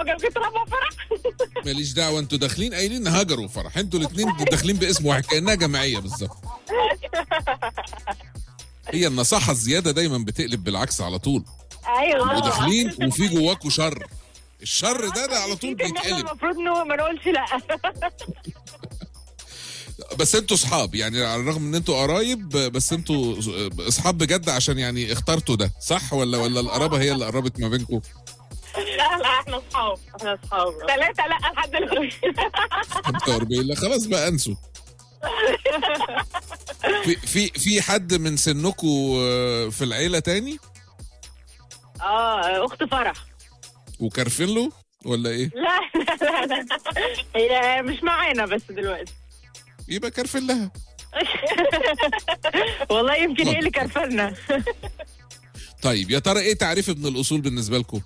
هاجر كنت رابعه فرح ماليش دعوه انتوا داخلين قايلين هاجر وفرح انتوا الاثنين داخلين باسم واحد كانها جماعيه بالظبط هي النصاحه الزياده دايما بتقلب بالعكس على طول ايوه وداخلين وفي جواكوا شر الشر ده ده على طول إن إحنا بيتقلب المفروض إنه ما نقولش لا بس انتوا صحاب يعني على الرغم ان انتوا قرايب بس انتوا اصحاب بجد عشان يعني اخترتوا ده صح ولا ولا القرابه هي اللي قربت ما بينكم لا لا احنا اصحاب احنا اصحاب ثلاثة لا لحد دلوقتي 45 لا خلاص بقى انسوا في في في حد من سنكم في العيله تاني اه اخت فرح وكارفين له ولا ايه لا لا لا لا هي مش معانا بس دلوقتي يبقى كارفين لها والله يمكن هي اللي كرفلنا طيب يا ترى ايه تعريف ابن الاصول بالنسبه لكم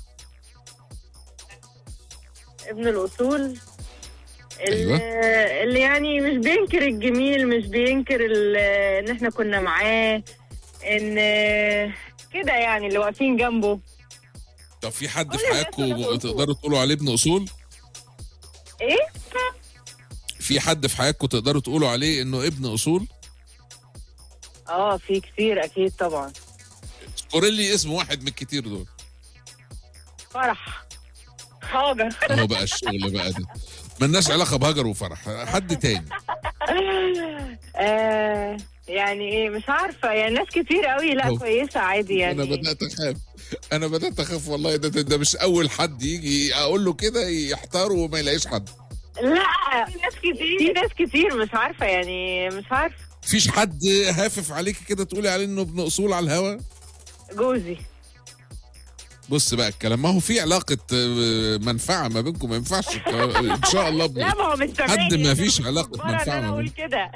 ابن الاصول أيوة. اللي, اللي يعني مش بينكر الجميل مش بينكر ال- ان احنا كنا معاه ان كده يعني اللي واقفين جنبه طب في حد في قولي حياتكم بس أنا تقدروا تقولوا عليه ابن اصول ايه في حد في حياتكم تقدروا تقولوا عليه انه ابن اصول اه في كتير اكيد طبعا اذكر لي اسم واحد من الكتير دول فرح هاجر اهو بقى الشغل بقى ده ملناش علاقه بهجر وفرح حد تاني آه يعني ايه مش عارفه يعني ناس كتير قوي لا أهو. كويسه عادي انا يعني بدات اخاف انا بدات اخاف والله ده, ده, ده مش اول حد يجي اقول له كده يحتار وما يلاقيش حد لا في ناس كتير في ناس كتير مش عارفه يعني مش عارفه فيش حد هافف عليك كده تقولي عليه انه ابن اصول على الهوا جوزي بص بقى الكلام ما هو في علاقه آه، منفعه ما بينكم ما ينفعش الكلام- ان شاء الله ابن لا ما هو مش سامعني حد ما أنا فيش مش علاقة مجبرة إن منفعة انا ما اقول بينكم. كده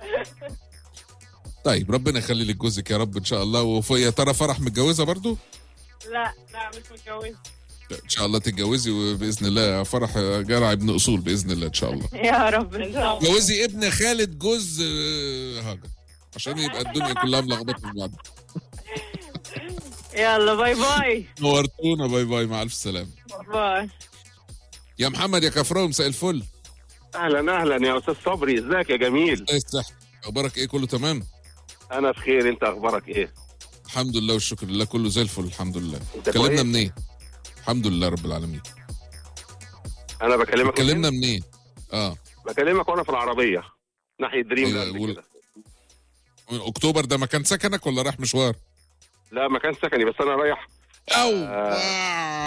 طيب ربنا يخلي لك جوزك يا رب ان شاء الله ويا ترى فرح متجوزه برضو لا لا مش متجوزه ان شاء الله تتجوزي وباذن الله يا فرح جرع ابن اصول باذن الله ان شاء الله يا رب ان شاء الله جوزي ابن خالد جوز آه، هاجر عشان يبقى الدنيا كلها ملخبطه في بعض يلا باي باي نورتونا باي باي مع الف سلامه باي يا محمد يا كفراوي مساء الفل اهلا اهلا يا استاذ صبري ازيك يا جميل الله يستحق اخبارك ايه كله تمام انا بخير انت اخبارك ايه الحمد لله والشكر لله كله زي الفل الحمد لله أنت اتكلمنا كويس؟ منين الحمد لله رب العالمين انا بكلمك اتكلمنا منين اه بكلمك وانا في العربيه ناحيه دريم أيوة، لاند قول. كده من اكتوبر ده مكان سكنك ولا رايح مشوار لا مكان سكني بس انا رايح او آه. آه.